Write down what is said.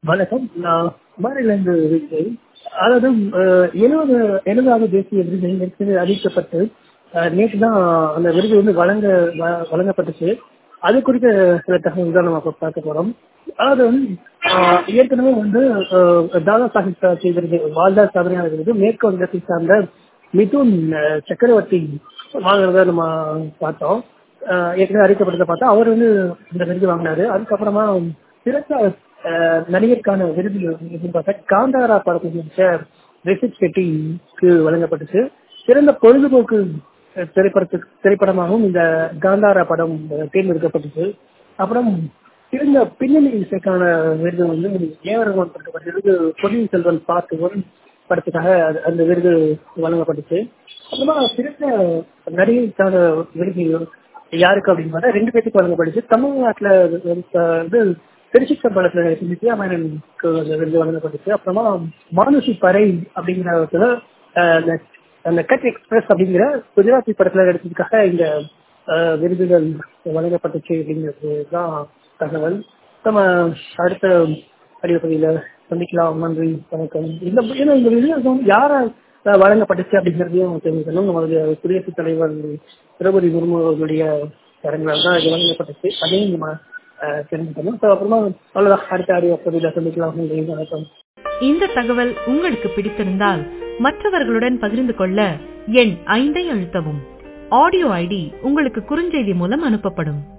வணக்கம் நான் குமாரிலிருந்து விஜய் அதாவது அஹ், எழுபது எழுபதாவது தேசிய விருது நேற்று அறிவிக்கப்பட்டு அஹ், நேற்று தான் அந்த விருது வந்து வழங்க வ- வழங்கப்பட்டுச்சு அது குறித்த சில தகவல் தான் நம்ம இப்ப பார்க்க போறோம் அதாவது வந்து அஹ், ஏற்கனவே வந்து அஹ், தாதா சாஹிப் பால்கே விருது வாழ்தா சாதனையாளர் விருது மேற்கு வங்கத்தை சார்ந்த மிதுன் அஹ், சக்கரவர்த்தி வாங்குறத நம்ம பார்த்தோம் அஹ், ஏற்கனவே அறிவிக்கப்பட்டதை பார்த்தா அவர் வந்து இந்த விருது வாங்கினாரு அதுக்கப்புறமா சிறந்த அஹ், நடிகருக்கான விருது எதுன்னு பார்த்தா காந்தாரா படத்தை நடிச்ச ரிஷித் செட்டிக்கு வழங்கப்பட்டுச்சு சிறந்த பொழுதுபோக்கு அஹ், திரைப்படத்துக்கு திரைப்படமாகவும் இந்த காந்தாரா படம் அஹ், தேர்ந்தெடுக்கப்பட்டுச்சு அப்புறம் சிறந்த பின்னணி இசைக்கான விருது வந்து ஏவரகன் கொடுக்கப்பட்ட விருது பொன்னியின் செல்வன் பார்ட் ஒன் படத்துக்காக அது- அந்த விருது வழங்கப்பட்டுச்சு அப்புறமா சிறந்த நடிகைக்கான விருது யாருக்கு அப்படின்னு பார்த்தா ரெண்டு பேருக்கு வழங்கப்பட்டுச்சு தமிழ்நாட்டுல வந்து திருச்சி சம்பளத்துல நித்யா மேனனுக்கு அந்த விருது வழங்கப்பட்டுச்சு அப்புறமா மானுஷி பறை அப்படிங்கிற இடத்துல, அஹ், அந்த- அந்த கட் எக்ஸ்பிரஸ் அப்படிங்கிற குஜராத்தி படத்துல நடிச்சதுக்காக இந்த அஹ், விருதுகள் வழங்கப்பட்டுச்சு அப்படிங்கிறது தான் தகவல் நம்ம அடுத்த அடிப்படையில சந்திக்கலாம் நன்றி வணக்கம் இந்த ஏன்னா இந்த விருது வந்து யார அஹ், வழங்கப்பட்டுச்சு அப்படிங்கிறதையும் தெரிஞ்சுக்கணும் நம்மளுடைய குடியரசுத் தலைவர் திரௌபதி முர்மு அவர்களுடைய கரங்களால் தான் இது வழங்கப்பட்டுச்சு அதையும் நம்ம அஹ், தெரிஞ்சுக்கணும் ஸோ அப்புறமா அவ்வளோதான் அடுத்த ஆடியோ பகுதியில் சந்திக்கலாம் நன்றி வணக்கம் இந்த தகவல் உங்களுக்கு பிடித்திருந்தால் மற்றவர்களுடன் பகிர்ந்து கொள்ள எண் ஐந்தை அழுத்தவும் ஆடியோ ஐடி உங்களுக்கு குறுஞ்செய்தி மூலம் அனுப்பப்படும்